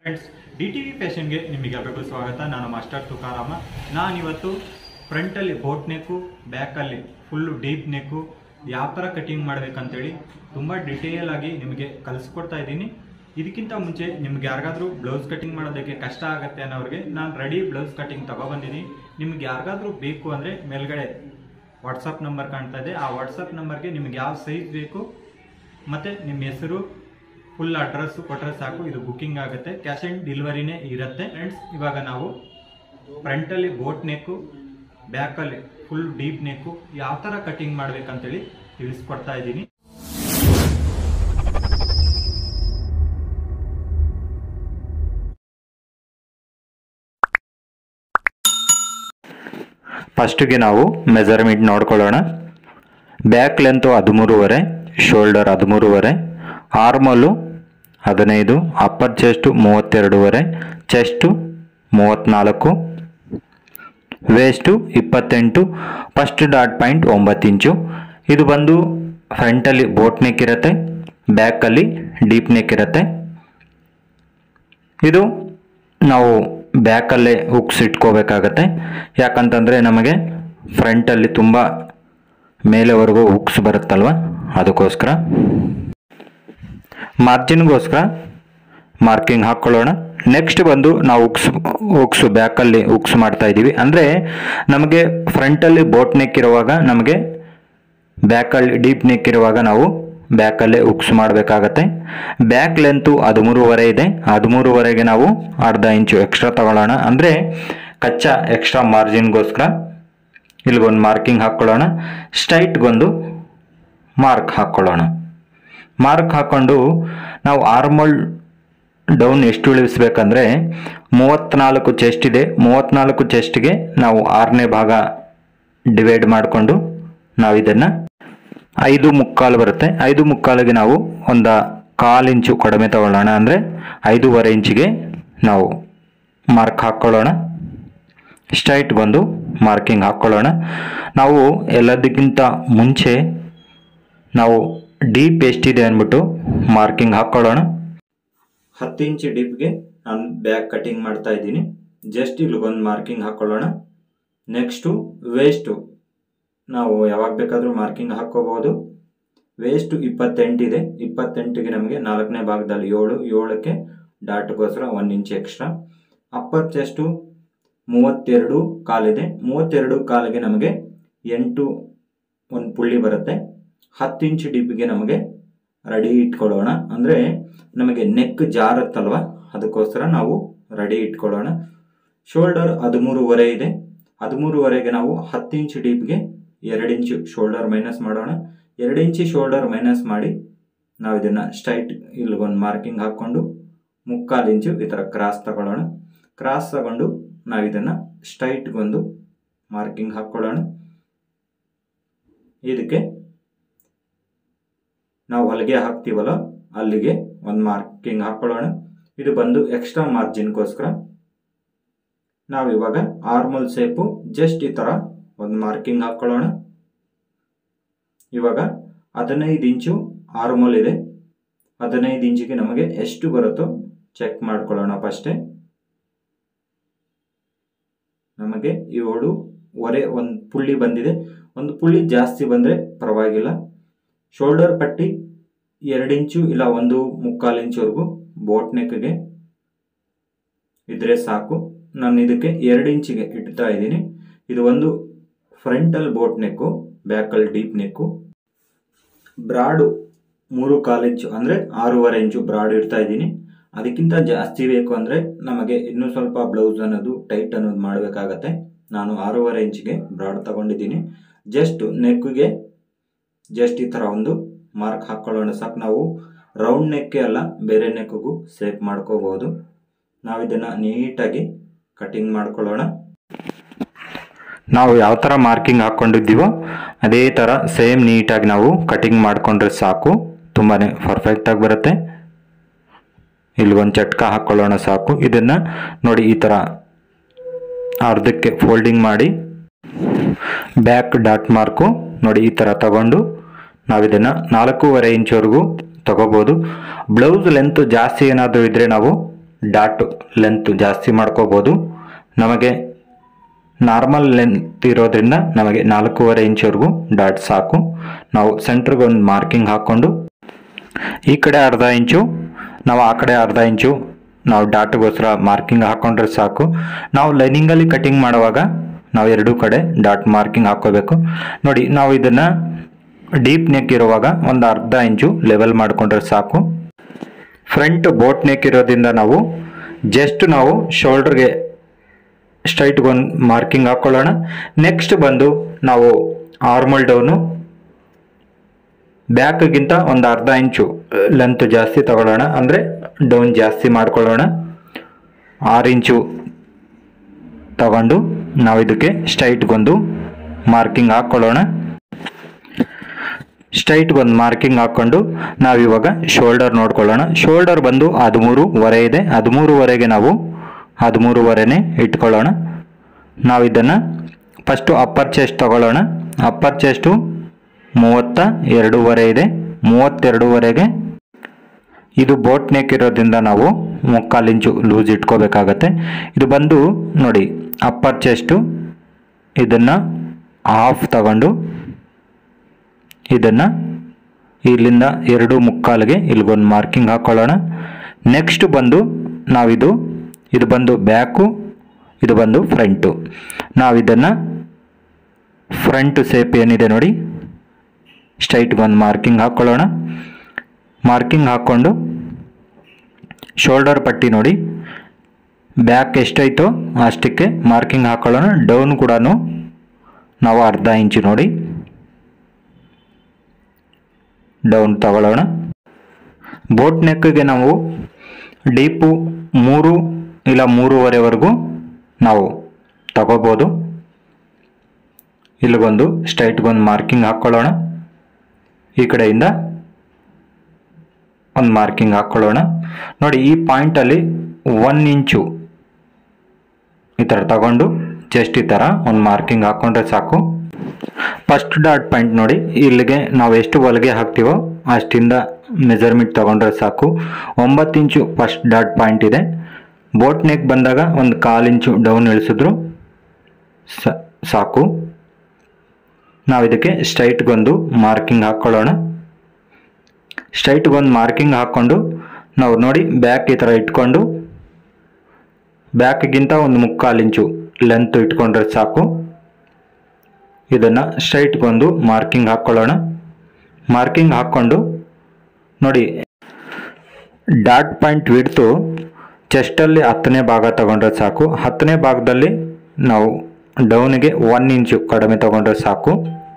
friends D T V ಫ್ಯಾಷನ್ಗೆ ನಿಮಗೆಲ್ಲರಿಗೂ ಸ್ವಾಗತ ನಾನು ಮಾಸ್ಟರ್ ತುಕಾರಾಮ ನಾನಿವತ್ತು ಫ್ರಂಟಲ್ಲಿ ಬೋಟ್ ನೆಕ್ಕು ಬ್ಯಾಕಲ್ಲಿ ಫುಲ್ಲು ಡೀಪ್ ನೆಕ್ಕು ಯಾವ ಥರ ಕಟಿಂಗ್ ಮಾಡ್ಬೇಕಂತೇಳಿ ತುಂಬ ಡಿಟೇಲ್ ಆಗಿ ನಿಮಗೆ ಕಲಿಸ್ಕೊಡ್ತಾ ಇದ್ದೀನಿ ಇದಕ್ಕಿಂತ ಮುಂಚೆ ನಿಮ್ಗೆ ಯಾರಿಗಾದ್ರೂ ಬ್ಲೌಸ್ ಕಟಿಂಗ್ ಮಾಡೋದಕ್ಕೆ ಕಷ್ಟ ಆಗುತ್ತೆ ಅನ್ನೋರಿಗೆ ನಾನು ರೆಡಿ ಬ್ಲೌಸ್ ಕಟಿಂಗ್ ತಗೊಬಂದಿದ್ದೀನಿ ನಿಮ್ಗೆ ಯಾರಿಗಾದ್ರೂ ಬೇಕು ಅಂದರೆ ಮೇಲ್ಗಡೆ ವಾಟ್ಸಪ್ ನಂಬರ್ ಕಾಣ್ತಾ ಇದೆ ಆ ವಾಟ್ಸಪ್ ನಂಬರ್ಗೆ ನಿಮ್ಗೆ ಯಾವ ಸೈಜ್ ಬೇಕು ಮತ್ತು ನಿಮ್ಮ ಹೆಸರು ಫುಲ್ ಅಡ್ರೆಸ್ ಕೊಟ್ಟರೆ ಸಾಕು ಇದು ಬುಕ್ಕಿಂಗ್ ಆಗುತ್ತೆ ಕ್ಯಾಶ್ ಆನ್ ಡೆಲಿವರಿನೇ ಇರುತ್ತೆ ಫ್ರೆಂಡ್ಸ್ ಇವಾಗ ನಾವು ಫ್ರಂಟಲ್ಲಿ ಬೋಟ್ ನೆಕ್ಕು ಬ್ಯಾಕಲ್ಲಿ ಫುಲ್ ಡೀಪ್ ನೆಕ್ಕು ಯಾವ ಥರ ಕಟಿಂಗ್ ಮಾಡ್ಬೇಕಂತೇಳಿ ತಿಳಿಸ್ಕೊಡ್ತಾ ಇದ್ದೀನಿ ಫಸ್ಟಿಗೆ ನಾವು ಮೆಜರ್ಮೆಂಟ್ ನೋಡ್ಕೊಳ್ಳೋಣ ಬ್ಯಾಕ್ ಲೆಂತು ಹದಿಮೂರುವರೆ ಶೋಲ್ಡರ್ ಹದಿಮೂರುವರೆ ಆರ್ಮಲು ಹದಿನೈದು ಅಪ್ಪರ್ ಚೆಸ್ಟು ಮೂವತ್ತೆರಡೂವರೆ ಚೆಸ್ಟು ಮೂವತ್ತ್ನಾಲ್ಕು ವೇಸ್ಟು ಇಪ್ಪತ್ತೆಂಟು ಫಸ್ಟ್ ಡಾಟ್ ಪಾಯಿಂಟ್ ಒಂಬತ್ತು ಇಂಚು ಇದು ಬಂದು ಫ್ರಂಟಲ್ಲಿ ಬೋಟ್ ನೆಕ್ ಇರುತ್ತೆ ಬ್ಯಾಕಲ್ಲಿ ಡೀಪ್ ನೆಕ್ ಇರುತ್ತೆ ಇದು ನಾವು ಬ್ಯಾಕಲ್ಲೇ ಹುಕ್ಸ್ ಇಟ್ಕೋಬೇಕಾಗತ್ತೆ ಯಾಕಂತಂದರೆ ನಮಗೆ ಫ್ರಂಟಲ್ಲಿ ತುಂಬ ಮೇಲೆವರೆಗೂ ಹುಕ್ಸ್ ಬರುತ್ತಲ್ವ ಅದಕ್ಕೋಸ್ಕರ ಮಾರ್ಜಿನ್ಗೋಸ್ಕರ ಮಾರ್ಕಿಂಗ್ ಹಾಕ್ಕೊಳ್ಳೋಣ ನೆಕ್ಸ್ಟ್ ಬಂದು ನಾವು ಉಕ್ಸ್ ಉಕ್ಸು ಬ್ಯಾಕಲ್ಲಿ ಉಕ್ಸ್ ಮಾಡ್ತಾ ಇದ್ದೀವಿ ಅಂದರೆ ನಮಗೆ ಫ್ರಂಟಲ್ಲಿ ಬೋಟ್ ನೆಕ್ ಇರುವಾಗ ನಮಗೆ ಬ್ಯಾಕಲ್ಲಿ ಡೀಪ್ ನೆಕ್ ಇರುವಾಗ ನಾವು ಬ್ಯಾಕಲ್ಲೇ ಉಕ್ಸ್ ಮಾಡಬೇಕಾಗತ್ತೆ ಬ್ಯಾಕ್ ಲೆಂತು ಹದಿಮೂರುವರೆ ಇದೆ ಹದಿಮೂರುವರೆಗೆ ನಾವು ಅರ್ಧ ಇಂಚು ಎಕ್ಸ್ಟ್ರಾ ತಗೊಳ್ಳೋಣ ಅಂದರೆ ಕಚ್ಚಾ ಎಕ್ಸ್ಟ್ರಾ ಮಾರ್ಜಿನ್ಗೋಸ್ಕರ ಇಲ್ಲಿಗೊಂದು ಮಾರ್ಕಿಂಗ್ ಹಾಕ್ಕೊಳ್ಳೋಣ ಸ್ಟ್ರೈಟ್ಗೊಂದು ಮಾರ್ಕ್ ಹಾಕ್ಕೊಳ್ಳೋಣ ಮಾರ್ಕ್ ಹಾಕ್ಕೊಂಡು ನಾವು ಆರ್ಮೋಲ್ ಡೌನ್ ಎಷ್ಟು ಇಳಿಸ್ಬೇಕಂದ್ರೆ ಮೂವತ್ತ್ನಾಲ್ಕು ಚೆಸ್ಟ್ ಇದೆ ಮೂವತ್ತ್ನಾಲ್ಕು ಚೆಸ್ಟ್ಗೆ ನಾವು ಆರನೇ ಭಾಗ ಡಿವೈಡ್ ಮಾಡಿಕೊಂಡು ನಾವು ಇದನ್ನು ಐದು ಮುಕ್ಕಾಲು ಬರುತ್ತೆ ಐದು ಮುಕ್ಕಾಲಿಗೆ ನಾವು ಒಂದು ಕಾಲು ಇಂಚು ಕಡಿಮೆ ತಗೊಳ್ಳೋಣ ಅಂದರೆ ಐದೂವರೆ ಇಂಚಿಗೆ ನಾವು ಮಾರ್ಕ್ ಹಾಕ್ಕೊಳ್ಳೋಣ ಸ್ಟ್ರೈಟ್ಗೊಂದು ಮಾರ್ಕಿಂಗ್ ಹಾಕ್ಕೊಳ್ಳೋಣ ನಾವು ಎಲ್ಲದಕ್ಕಿಂತ ಮುಂಚೆ ನಾವು ಡೀಪ್ ಎಷ್ಟಿದೆ ಅಂದ್ಬಿಟ್ಟು ಮಾರ್ಕಿಂಗ್ ಹಾಕ್ಕೊಳ್ಳೋಣ ಹತ್ತು ಇಂಚ್ ಡೀಪ್ಗೆ ನಾನು ಬ್ಯಾಕ್ ಕಟಿಂಗ್ ಮಾಡ್ತಾ ಇದ್ದೀನಿ ಜಸ್ಟ್ ಇಲ್ಲಿಗೊಂದು ಮಾರ್ಕಿಂಗ್ ಹಾಕ್ಕೊಳ್ಳೋಣ ನೆಕ್ಸ್ಟು ವೇಸ್ಟು ನಾವು ಯಾವಾಗ ಬೇಕಾದರೂ ಮಾರ್ಕಿಂಗ್ ಹಾಕ್ಕೋಬೋದು ವೇಸ್ಟು ಇಪ್ಪತ್ತೆಂಟಿದೆ ಇಪ್ಪತ್ತೆಂಟಿಗೆ ನಮಗೆ ನಾಲ್ಕನೇ ಭಾಗದಲ್ಲಿ ಏಳು ಏಳಕ್ಕೆ ಡಾಟ್ಗೋಸ್ಕರ one inch extra upper chest ಮೂವತ್ತೆರಡು ಕಾಲಿದೆ ಮೂವತ್ತೆರಡು ಕಾಲಿಗೆ ನಮಗೆ ಎಂಟು ಒಂದು ಪುಳ್ಳಿ ಬರುತ್ತೆ ಹತ್ತು ಇಂಚ್ ಡೀಪಿಗೆ ನಮಗೆ ರೆಡಿ ಇಟ್ಕೊಳ್ಳೋಣ ಅಂದರೆ ನಮಗೆ ನೆಕ್ ಜಾರತ್ತಲ್ವ ಅದಕ್ಕೋಸ್ಕರ ನಾವು ರೆಡಿ ಇಟ್ಕೊಳ್ಳೋಣ ಶೋಲ್ಡರ್ ಹದಿಮೂರುವರೆ ಇದೆ ಹದಿಮೂರುವರೆಗೆ ನಾವು ಹತ್ತು ಇಂಚ್ ಡೀಪ್ಗೆ ಎರಡು ಇಂಚು ಶೋಲ್ಡರ್ ಮೈನಸ್ ಮಾಡೋಣ ಎರಡು ಇಂಚು ಶೋಲ್ಡರ್ ಮೈನಸ್ ಮಾಡಿ ನಾವು ಇದನ್ನು ಸ್ಟ್ರೈಟ್ ಇಲ್ಲಿಗೊಂದು ಮಾರ್ಕಿಂಗ್ ಹಾಕ್ಕೊಂಡು ಮುಕ್ಕಾಲು ಇಂಚು ಈ ಥರ ಕ್ರಾಸ್ ತಗೊಳ್ಳೋಣ ಕ್ರಾಸ್ ತಗೊಂಡು ನಾವು ಇದನ್ನು ಸ್ಟ್ರೈಟ್ಗೊಂದು ಮಾರ್ಕಿಂಗ್ ಹಾಕ್ಕೊಳ್ಳೋಣ ಇದಕ್ಕೆ ನಾವು ಹೊಲಿಗೆ ಹಾಕ್ತೀವಲ್ಲ ಅಲ್ಲಿಗೆ ಒಂದು ಮಾರ್ಕಿಂಗ್ ಹಾಕ್ಕೊಳ್ಳೋಣ ಇದು ಬಂದು ಎಕ್ಸ್ಟ್ರಾ ಮಾರ್ಜಿನ್ಗೋಸ್ಕರ ನಾವು ಇವಾಗ ಆರ್ಮಲ್ ಸೇಪು ಜಸ್ಟ್ ಈ ಥರ ಒಂದು ಮಾರ್ಕಿಂಗ್ ಹಾಕ್ಕೊಳ್ಳೋಣ ಇವಾಗ ಹದಿನೈದು ಇಂಚು ಆರ್ಮಲ್ ಇದೆ ಹದಿನೈದು ಇಂಚಿಗೆ ನಮಗೆ ಎಷ್ಟು ಬರುತ್ತೋ ಚೆಕ್ ಮಾಡ್ಕೊಳ್ಳೋಣ ಫಸ್ಟೇ ನಮಗೆ ಏಳು ಒರೆ ಒಂದು ಪುಳ್ಳಿ ಬಂದಿದೆ ಒಂದು ಪುಳ್ಳಿ ಜಾಸ್ತಿ ಬಂದರೆ ಪರವಾಗಿಲ್ಲ ಶೋಲ್ಡರ್ ಪಟ್ಟಿ ಎರಡು ಇಂಚು ಇಲ್ಲ ಒಂದು ಮುಕ್ಕಾಲು ಇಂಚುವರೆಗೂ ಬೋಟ್ ನೆಕ್ಗೆ ಇದ್ರೆ ಸಾಕು ನಾನು ಇದಕ್ಕೆ ಎರಡು ಇಂಚಿಗೆ ಇಡ್ತಾ ಇದ್ದೀನಿ ಇದು ಒಂದು ಫ್ರಂಟಲ್ ಬೋಟ್ ನೆಕ್ಕು ಬ್ಯಾಕಲ್ ಡೀಪ್ ನೆಕ್ಕು ಬ್ರಾಡು ಮೂರು ಕಾಲು ಇಂಚು ಅಂದರೆ ಆರೂವರೆ ಇಂಚು ಬ್ರಾಡ್ ಇಡ್ತಾ ಇದ್ದೀನಿ ಅದಕ್ಕಿಂತ ಜಾಸ್ತಿ ಬೇಕು ಅಂದರೆ ನಮಗೆ ಇನ್ನೂ ಸ್ವಲ್ಪ ಬ್ಲೌಸ್ ಅನ್ನೋದು ಟೈಟ್ ಅನ್ನೋದು ಮಾಡಬೇಕಾಗತ್ತೆ ನಾನು ಆರೂವರೆ ಇಂಚಿಗೆ ಬ್ರಾಡ್ ತಗೊಂಡಿದ್ದೀನಿ ಜಸ್ಟ್ ನೆಕ್ಗೆ ಜಸ್ಟ್ ಈ ಥರ ಒಂದು ಮಾರ್ಕ್ ಹಾಕ್ಕೊಳ್ಳೋಣ ಸಾಕು ನಾವು ರೌಂಡ್ ನೆಕ್ಕೆ ಅಲ್ಲ ಬೇರೆ ನೆಕ್ಕಿಗೂ ಸೇಪ್ ಮಾಡ್ಕೋಬೋದು ನಾವು ಇದನ್ನು ನೀಟಾಗಿ ಕಟಿಂಗ್ ಮಾಡ್ಕೊಳ್ಳೋಣ ನಾವು ಯಾವ ಥರ ಮಾರ್ಕಿಂಗ್ ಹಾಕ್ಕೊಂಡಿದ್ದೀವೋ ಅದೇ ಥರ ಸೇಮ್ ನೀಟಾಗಿ ನಾವು ಕಟಿಂಗ್ ಮಾಡಿಕೊಂಡ್ರೆ ಸಾಕು ತುಂಬಾ ಪರ್ಫೆಕ್ಟಾಗಿ ಬರುತ್ತೆ ಇಲ್ಲಿ ಒಂದು ಚಟ್ಕ ಹಾಕ್ಕೊಳ್ಳೋಣ ಸಾಕು ಇದನ್ನು ನೋಡಿ ಈ ಥರ ಅರ್ಧಕ್ಕೆ ಫೋಲ್ಡಿಂಗ್ ಮಾಡಿ ಬ್ಯಾಕ್ ಡಾಟ್ ಮಾರ್ಕು ನೋಡಿ ಈ ಥರ ತಗೊಂಡು ನಾವು ಇದನ್ನು ನಾಲ್ಕೂವರೆ ಇಂಚ್ವರೆಗೂ ತಗೋಬೋದು ಬ್ಲೌಸ್ ಲೆಂತ್ ಜಾಸ್ತಿ ಏನಾದರೂ ಇದ್ದರೆ ನಾವು ಡಾಟ್ ಲೆಂತ್ ಜಾಸ್ತಿ ಮಾಡ್ಕೋಬೋದು ನಮಗೆ ನಾರ್ಮಲ್ ಲೆಂತ್ ಇರೋದ್ರಿಂದ ನಮಗೆ ನಾಲ್ಕೂವರೆ ಇಂಚ್ವರೆಗೂ ಡಾಟ್ ಸಾಕು ನಾವು ಸೆಂಟ್ರಿಗೆ ಒಂದು ಮಾರ್ಕಿಂಗ್ ಹಾಕ್ಕೊಂಡು ಈ ಕಡೆ ಅರ್ಧ ಇಂಚು ನಾವು ಆ ಕಡೆ ಅರ್ಧ ಇಂಚು ನಾವು ಡಾಟ್ಗೋಸ್ಕರ ಮಾರ್ಕಿಂಗ್ ಹಾಕ್ಕೊಂಡ್ರೆ ಸಾಕು ನಾವು ಲೈನಿಂಗಲ್ಲಿ ಕಟಿಂಗ್ ಮಾಡುವಾಗ ನಾವು ಎರಡೂ ಕಡೆ ಡಾಟ್ ಮಾರ್ಕಿಂಗ್ ಹಾಕ್ಕೋಬೇಕು ನೋಡಿ ನಾವು ಇದನ್ನು ಡೀಪ್ ನೆಕ್ ಇರುವಾಗ ಒಂದು ಅರ್ಧ ಇಂಚು ಲೆವೆಲ್ ಮಾಡಿಕೊಂಡ್ರೆ ಸಾಕು ಫ್ರಂಟ್ ಬೋಟ್ ನೆಕ್ ಇರೋದ್ರಿಂದ ನಾವು ಜಸ್ಟ್ ನಾವು ಶೋಲ್ಡರ್ಗೆ ಸ್ಟ್ರೈಟ್ಗೆ ಒಂದು ಮಾರ್ಕಿಂಗ್ ಹಾಕ್ಕೊಳ್ಳೋಣ ನೆಕ್ಸ್ಟ್ ಬಂದು ನಾವು ಆರ್ಮಲ್ ಡೌನು ಬ್ಯಾಕ್ಗಿಂತ ಒಂದು ಅರ್ಧ ಇಂಚು ಲೆಂತ್ ಜಾಸ್ತಿ ತಗೊಳ್ಳೋಣ ಅಂದರೆ ಡೌನ್ ಜಾಸ್ತಿ ಮಾಡ್ಕೊಳ್ಳೋಣ ಆರು ಇಂಚು ತಗೊಂಡು ನಾವು ಇದಕ್ಕೆ ಸ್ಟ್ರೈಟ್ಗೊಂದು ಮಾರ್ಕಿಂಗ್ ಹಾಕ್ಕೊಳ್ಳೋಣ ಸ್ಟ್ರೈಟ್ಗೊಂದು ಮಾರ್ಕಿಂಗ್ ಹಾಕ್ಕೊಂಡು ನಾವಿವಾಗ ಶೋಲ್ಡರ್ ನೋಡ್ಕೊಳ್ಳೋಣ ಶೋಲ್ಡರ್ ಬಂದು ಹದಿಮೂರುವರೆ ಇದೆ ಹದಿಮೂರುವರೆಗೆ ನಾವು ಹದಿಮೂರುವರೆನೇ ಇಟ್ಕೊಳ್ಳೋಣ ನಾವು ಇದನ್ನು ಫಸ್ಟು ಅಪ್ಪರ್ ಚೆಸ್ಟ್ ತಗೊಳ್ಳೋಣ ಅಪ್ಪರ್ ಚೆಸ್ಟು ಮೂವತ್ತ ಎರಡೂವರೆ ಇದೆ ಮೂವತ್ತೆರಡೂವರೆಗೆ ಇದು ಬೋಟ್ ನೆಕ್ ಇರೋದ್ರಿಂದ ನಾವು ಮುಕ್ಕಾಲು ಇಂಚು ಲೂಸ್ ಇಟ್ಕೋಬೇಕಾಗತ್ತೆ ಇದು ಬಂದು ನೋಡಿ ಅಪ್ಪರ್ ಚೆಸ್ಟು ಇದನ್ನು ಹಾಫ್ ತಗೊಂಡು ಇದನ್ನು ಇಲ್ಲಿಂದ ಎರಡು ಮುಕ್ಕಾಲಿಗೆ ಇಲ್ಲಿಗೊಂದು ಮಾರ್ಕಿಂಗ್ ಹಾಕ್ಕೊಳ್ಳೋಣ ನೆಕ್ಸ್ಟ್ ಬಂದು ನಾವಿದು ಇದು ಬಂದು ಬ್ಯಾಕು ಇದು ಬಂದು ಫ್ರಂಟು ನಾವಿದನ್ನು ಫ್ರಂಟ್ ಸೇಪ್ ಏನಿದೆ ನೋಡಿ ಸ್ಟ್ರೈಟ್ಗೆ ಒಂದು ಮಾರ್ಕಿಂಗ್ ಹಾಕ್ಕೊಳ್ಳೋಣ ಮಾರ್ಕಿಂಗ್ ಹಾಕ್ಕೊಂಡು ಶೋಲ್ಡರ್ ಪಟ್ಟಿ ನೋಡಿ ಬ್ಯಾಕ್ ಎಷ್ಟೈತೋ ಅಷ್ಟಕ್ಕೆ ಮಾರ್ಕಿಂಗ್ ಹಾಕ್ಕೊಳ್ಳೋಣ ಡೌನ್ ಕೂಡ ನಾವು ಅರ್ಧ ಇಂಚು ನೋಡಿ ಡೌನ್ ತಗೊಳ್ಳೋಣ ಬೋಟ್ ನೆಕ್ಗೆ ನಾವು ಡೀಪು ಮೂರು ಇಲ್ಲ ಮೂರುವರೆವರೆಗೂ ನಾವು ತಗೋಬೋದು ಇಲ್ಲಿಗೊಂದು ಸ್ಟ್ರೈಟ್ಗೊಂದು ಮಾರ್ಕಿಂಗ್ ಹಾಕ್ಕೊಳ್ಳೋಣ ಈ ಕಡೆಯಿಂದ ಒಂದು ಮಾರ್ಕಿಂಗ್ ಹಾಕ್ಕೊಳ್ಳೋಣ ನೋಡಿ ಈ ಪಾಯಿಂಟಲ್ಲಿ ಒನ್ ಇಂಚು ಈ ಥರ ತಗೊಂಡು ಜಸ್ಟ್ ಈ ಥರ ಒಂದು ಮಾರ್ಕಿಂಗ್ ಹಾಕ್ಕೊಂಡ್ರೆ ಸಾಕು ಫಸ್ಟ್ ಡಾಟ್ ಪಾಯಿಂಟ್ ನೋಡಿ ಇಲ್ಲಿಗೆ ನಾವು ಎಷ್ಟು ಹೊಲಿಗೆ ಹಾಕ್ತೀವೋ ಅಷ್ಟಿಂದ ಮೆಜರ್ಮೆಂಟ್ ತಗೊಂಡ್ರೆ ಸಾಕು ಒಂಬತ್ತು ಇಂಚು ಫಸ್ಟ್ ಡಾಟ್ ಪಾಯಿಂಟ್ ಇದೆ ಬೋಟ್ ನೆಕ್ ಬಂದಾಗ ಒಂದು ಕಾಲು ಇಂಚು ಡೌನ್ ಇಳಿಸಿದ್ರು ಸ- ಸಾಕು ನಾವು ಇದಕ್ಕೆ ಸ್ಟ್ರೈಟ್ಗೊಂದು ಮಾರ್ಕಿಂಗ್ ಹಾಕ್ಕೊಳ್ಳೋಣ ಸ್ಟ್ರೈಟ್ಗೊಂದು ಮಾರ್ಕಿಂಗ್ ಹಾಕ್ಕೊಂಡು ನಾವು ನೋಡಿ ಬ್ಯಾಕ್ ಈ ಥರ ಇಟ್ಕೊಂಡು ಬ್ಯಾಕ್ಗಿಂತ ಒಂದು ಮುಕ್ಕಾಲು ಇಂಚು ಲೆಂತ್ ಇಟ್ಕೊಂಡ್ರೆ ಸಾಕು ಇದನ್ನು ಸ್ಟ್ರೈಟ್ಗೊಂದು ಮಾರ್ಕಿಂಗ್ ಹಾಕ್ಕೊಳ್ಳೋಣ ಮಾರ್ಕಿಂಗ್ ಹಾಕ್ಕೊಂಡು ನೋಡಿ ಡಾಟ್ ಪಾಯಿಂಟ್ ವಿಡ್ತು ಚೆಸ್ಟಲ್ಲಿ ಹತ್ತನೇ ಭಾಗ ತಗೊಂಡ್ರೆ ಸಾಕು ಹತ್ತನೇ ಭಾಗದಲ್ಲಿ ನಾವು ಡೌನಿಗೆ ಒನ್ ಇಂಚು ಕಡಿಮೆ ತಗೊಂಡ್ರೆ ಸಾಕು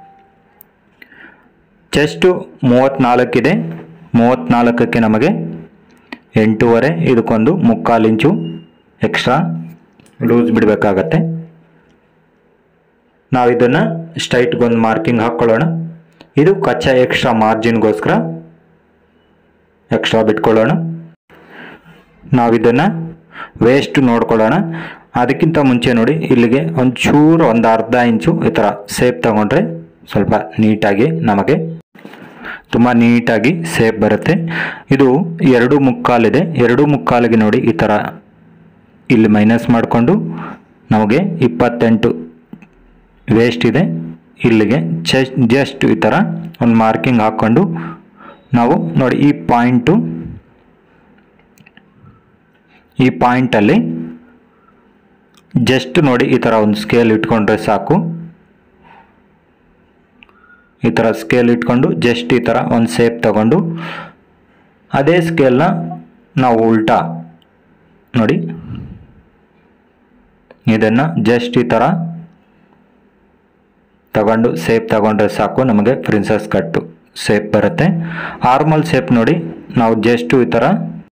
ಚೆಸ್ಟು ಮೂವತ್ತ್ನಾಲ್ಕಿದೆ ಮೂವತ್ತ್ನಾಲ್ಕಕ್ಕೆ ನಮಗೆ ಎಂಟೂವರೆ ಇದಕ್ಕೊಂದು ಮುಕ್ಕಾಲು ಇಂಚು ಎಕ್ಸ್ಟ್ರಾ ಲೂಸ್ ಬಿಡಬೇಕಾಗತ್ತೆ ನಾವು ಇದನ್ನು ಸ್ಟ್ರೈಟ್ಗೊಂದು ಮಾರ್ಕಿಂಗ್ ಹಾಕ್ಕೊಳ್ಳೋಣ ಇದು ಕಚ್ಚಾ ಎಕ್ಸ್ಟ್ರಾ ಮಾರ್ಜಿನ್ಗೋಸ್ಕರ ಎಕ್ಸ್ಟ್ರಾ ಬಿಟ್ಕೊಳ್ಳೋಣ ನಾವಿದನ್ನು ವೇಸ್ಟ್ ನೋಡ್ಕೊಳ್ಳೋಣ ಅದಕ್ಕಿಂತ ಮುಂಚೆ ನೋಡಿ ಇಲ್ಲಿಗೆ ಒಂಚೂರು ಒಂದು ಅರ್ಧ ಇಂಚು ಈ ಥರ ಸೇಪ್ ತಗೊಂಡ್ರೆ ಸ್ವಲ್ಪ ನೀಟಾಗಿ ನಮಗೆ ತುಂಬ ನೀಟಾಗಿ ಸೇಪ್ ಬರುತ್ತೆ ಇದು ಎರಡು ಮುಕ್ಕಾಲಿದೆ ಎರಡು ಮುಕ್ಕಾಲಿಗೆ ನೋಡಿ ಈ ಥರ ಇಲ್ಲಿ ಮೈನಸ್ ಮಾಡಿಕೊಂಡು ನಮಗೆ ಇಪ್ಪತ್ತೆಂಟು ವೇಸ್ಟ್ ಇದೆ ಇಲ್ಲಿಗೆ ಚೆಸ್ಟ್ ಜಸ್ಟ್ ಈ ಥರ ಒಂದು ಮಾರ್ಕಿಂಗ್ ಹಾಕ್ಕೊಂಡು ನಾವು ನೋಡಿ ಈ ಪಾಯಿಂಟು ಈ ಪಾಯಿಂಟಲ್ಲಿ ಜಸ್ಟ್ ನೋಡಿ ಈ ಥರ ಒಂದು ಸ್ಕೇಲ್ ಇಟ್ಕೊಂಡ್ರೆ ಸಾಕು ಈ ಥರ ಸ್ಕೇಲ್ ಇಟ್ಕೊಂಡು ಜಸ್ಟ್ ಈ ಥರ ಒಂದು ಸೇಪ್ ತಗೊಂಡು ಅದೇ ಸ್ಕೇಲ್ನ ನಾವು ಉಲ್ಟಾ ನೋಡಿ ಇದನ್ನು ಜಸ್ಟ್ ಈ ಥರ ತಗೊಂಡು ಸೇಪ್ ತಗೊಂಡ್ರೆ ಸಾಕು ನಮಗೆ ಪ್ರಿನ್ಸಸ್ ಕಟ್ಟು ಸೇಪ್ ಬರುತ್ತೆ ಆರ್ಮಲ್ ಸೇಪ್ ನೋಡಿ ನಾವು ಜಸ್ಟ್ ಈ ಥರ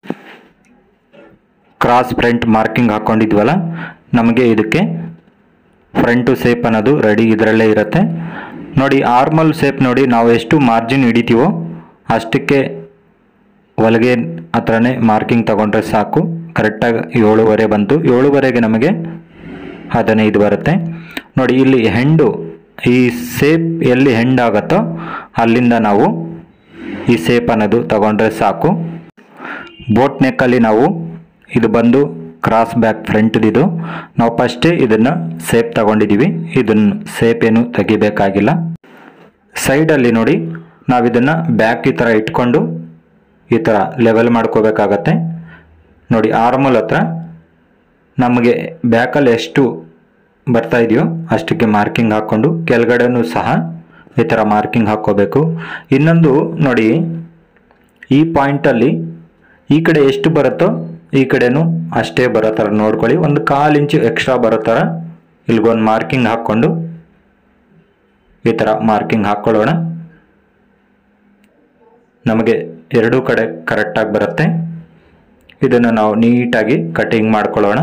ಕ್ರಾಸ್ ಫ್ರಂಟ್ ಮಾರ್ಕಿಂಗ್ ಹಾಕ್ಕೊಂಡಿದ್ವಲ್ಲ ನಮಗೆ ಇದಕ್ಕೆ ಫ್ರಂಟು ಸೇಪ್ ಅನ್ನೋದು ರೆಡಿ ಇದರಲ್ಲೇ ಇರುತ್ತೆ ನೋಡಿ ಆರ್ಮಲ್ ಸೇಪ್ ನೋಡಿ ನಾವು ಎಷ್ಟು ಮಾರ್ಜಿನ್ ಹಿಡಿತೀವೋ ಅಷ್ಟಕ್ಕೆ ಹೊಲಿಗೆ ಹತ್ರನೇ ಮಾರ್ಕಿಂಗ್ ತಗೊಂಡ್ರೆ ಸಾಕು ಕರೆಕ್ಟಾಗಿ ಏಳುವರೆ ಬಂತು ಏಳುವರೆಗೆ ನಮಗೆ ಹದಿನೈದು ಬರುತ್ತೆ ನೋಡಿ ಇಲ್ಲಿ ಹೆಂಡು ಈ ಸೇಪ್ ಎಲ್ಲಿ ಹೆಂಡ್ ಆಗುತ್ತೋ ಅಲ್ಲಿಂದ ನಾವು ಈ ಸೇಪ್ ಅನ್ನೋದು ತಗೊಂಡ್ರೆ ಸಾಕು ಬೋಟ್ ನೆಕ್ಕಲ್ಲಿ ನಾವು ಇದು ಬಂದು ಕ್ರಾಸ್ ಬ್ಯಾಕ್ ಫ್ರಂಟ್ದಿದು ನಾವು ಫಸ್ಟೇ ಇದನ್ನು ಸೇಪ್ ತಗೊಂಡಿದ್ದೀವಿ ಇದನ್ನು ಸೇಪ್ ಏನು ತೆಗಿಬೇಕಾಗಿಲ್ಲ ಸೈಡಲ್ಲಿ ನೋಡಿ ನಾವು ಇದನ್ನು ಬ್ಯಾಕ್ ಈ ಥರ ಇಟ್ಕೊಂಡು ಈ ಥರ ಲೆವೆಲ್ ಮಾಡ್ಕೋಬೇಕಾಗತ್ತೆ ನೋಡಿ ಆರ್ಮಲ್ ಹತ್ರ ನಮಗೆ ಬ್ಯಾಕಲ್ಲಿ ಎಷ್ಟು ಬರ್ತಾ ಇದೆಯೋ ಅಷ್ಟಕ್ಕೆ ಮಾರ್ಕಿಂಗ್ ಹಾಕ್ಕೊಂಡು ಕೆಳಗಡೆನೂ ಸಹ ಈ ಥರ ಮಾರ್ಕಿಂಗ್ ಹಾಕ್ಕೋಬೇಕು ಇನ್ನೊಂದು ನೋಡಿ ಈ ಪಾಯಿಂಟಲ್ಲಿ ಈ ಕಡೆ ಎಷ್ಟು ಬರುತ್ತೋ ಈ ಕಡೆನೂ ಅಷ್ಟೇ ಬರೋ ಥರ ನೋಡ್ಕೊಳ್ಳಿ ಒಂದು ಕಾಲು ಇಂಚು ಎಕ್ಸ್ಟ್ರಾ ಬರೋ ಥರ ಇಲ್ಗೊಂದು ಮಾರ್ಕಿಂಗ್ ಹಾಕ್ಕೊಂಡು ಈ ಥರ ಮಾರ್ಕಿಂಗ್ ಹಾಕ್ಕೊಳ್ಳೋಣ ನಮಗೆ ಎರಡೂ ಕಡೆ ಕರೆಕ್ಟಾಗಿ ಬರುತ್ತೆ ಇದನ್ನು ನಾವು ನೀಟಾಗಿ ಕಟಿಂಗ್ ಮಾಡ್ಕೊಳ್ಳೋಣ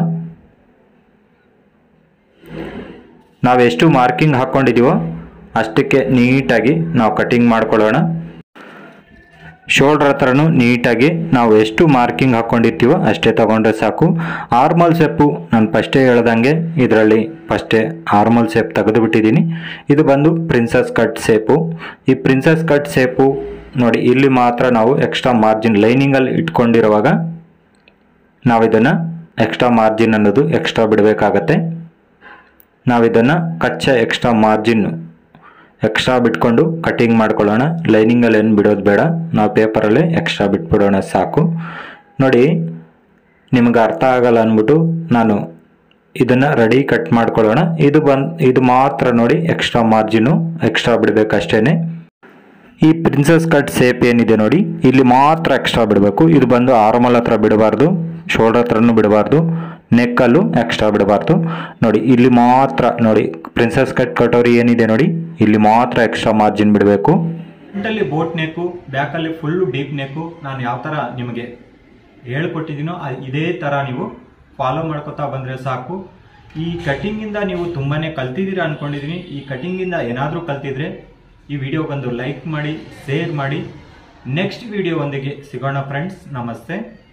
ನಾವೆಷ್ಟು ಮಾರ್ಕಿಂಗ್ ಹಾಕ್ಕೊಂಡಿದ್ದೀವೋ ಅಷ್ಟಕ್ಕೆ ನೀಟಾಗಿ ನಾವು ಕಟಿಂಗ್ ಮಾಡ್ಕೊಳ್ಳೋಣ ಶೋಲ್ಡ್ರ್ ಹತ್ರನೂ ನೀಟಾಗಿ ನಾವು ಎಷ್ಟು ಮಾರ್ಕಿಂಗ್ ಹಾಕ್ಕೊಂಡಿರ್ತೀವೋ ಅಷ್ಟೇ ತಗೊಂಡ್ರೆ ಸಾಕು ಆರ್ಮಲ್ ಸೇಪು ನಾನು ಫಸ್ಟೇ ಹೇಳ್ದಂಗೆ ಇದರಲ್ಲಿ ಫಸ್ಟೇ ಆರ್ಮಲ್ ಸೇಪ್ ತೆಗೆದು ಬಿಟ್ಟಿದ್ದೀನಿ ಇದು ಬಂದು ಪ್ರಿನ್ಸಸ್ ಕಟ್ ಸೇಪು ಈ ಪ್ರಿನ್ಸಸ್ ಕಟ್ ಸೇಪು ನೋಡಿ ಇಲ್ಲಿ ಮಾತ್ರ ನಾವು ಎಕ್ಸ್ಟ್ರಾ ಮಾರ್ಜಿನ್ ಲೈನಿಂಗಲ್ಲಿ ಇಟ್ಕೊಂಡಿರುವಾಗ ನಾವು ಇದನ್ನು ಎಕ್ಸ್ಟ್ರಾ ಮಾರ್ಜಿನ್ ಅನ್ನೋದು ಎಕ್ಸ್ಟ್ರಾ ಬಿಡಬೇಕಾಗತ್ತೆ ನಾವಿದನ್ನು ಕಚ್ಚಾ ಎಕ್ಸ್ಟ್ರಾ ಮಾರ್ಜಿನ್ನು ಎಕ್ಸ್ಟ್ರಾ ಬಿಟ್ಕೊಂಡು ಕಟಿಂಗ್ ಮಾಡ್ಕೊಳ್ಳೋಣ ಲೈನಿಂಗಲ್ಲಿ ಏನು ಬಿಡೋದು ಬೇಡ ನಾವು ಪೇಪರಲ್ಲೇ ಎಕ್ಸ್ಟ್ರಾ ಬಿಟ್ಬಿಡೋಣ ಸಾಕು ನೋಡಿ ನಿಮ್ಗೆ ಅರ್ಥ ಆಗಲ್ಲ ಅಂದ್ಬಿಟ್ಟು ನಾನು ಇದನ್ನು ರೆಡಿ ಕಟ್ ಮಾಡ್ಕೊಳ್ಳೋಣ ಇದು ಬಂದು ಇದು ಮಾತ್ರ ನೋಡಿ ಎಕ್ಸ್ಟ್ರಾ ಮಾರ್ಜಿನು ಎಕ್ಸ್ಟ್ರಾ ಬಿಡಬೇಕಷ್ಟೇ ಈ ಪ್ರಿನ್ಸಸ್ ಕಟ್ ಸೇಪ್ ಏನಿದೆ ನೋಡಿ ಇಲ್ಲಿ ಮಾತ್ರ ಎಕ್ಸ್ಟ್ರಾ ಬಿಡಬೇಕು ಇದು ಬಂದು ಆರ್ಮಲ್ ಹತ್ರ ಬಿಡಬಾರ್ದು ಶೋಲ್ಡರ್ ಹತ್ರನೂ ಬಿಡಬಾರ್ದು ನೆಕ್ಕಲ್ಲೂ ಎಕ್ಸ್ಟ್ರಾ ಬಿಡಬಾರ್ದು ನೋಡಿ ಇಲ್ಲಿ ಮಾತ್ರ ನೋಡಿ ಪ್ರಿನ್ಸಸ್ ಕಟ್ ಕಟೋರಿ ಏನಿದೆ ನೋಡಿ ಇಲ್ಲಿ ಮಾತ್ರ ಎಕ್ಸ್ಟ್ರಾ ಮಾರ್ಜಿನ್ ಬಿಡಬೇಕು ಫ್ರಂಟಲ್ಲಿ ಬೋಟ್ ನೆಕ್ಕು ಬ್ಯಾಕಲ್ಲಿ ಫುಲ್ಲು ಡೀಪ್ ನೆಕ್ಕು ನಾನು ಯಾವ ಥರ ನಿಮಗೆ ಹೇಳ್ಕೊಟ್ಟಿದ್ದೀನೋ ಅ- ಇದೇ ಥರ ನೀವು ಫಾಲೋ ಮಾಡ್ಕೊತಾ ಬಂದರೆ ಸಾಕು ಈ ಕಟಿಂಗಿಂದ ನೀವು ತುಂಬಾ ಕಲ್ತಿದ್ದೀರಾ ಅನ್ಕೊಂಡಿದ್ದೀನಿ ಈ ಕಟಿಂಗಿಂದ ಏನಾದರೂ ಕಲ್ತಿದ್ರೆ ಈ ವಿಡಿಯೋಗೊಂದು ಲೈಕ್ ಮಾಡಿ ಶೇರ್ ಮಾಡಿ ನೆಕ್ಸ್ಟ್ ವಿಡಿಯೋ ಒಂದಿಗೆ ಸಿಗೋಣ ಫ್ರೆಂಡ್ಸ್ ನಮಸ್ತೆ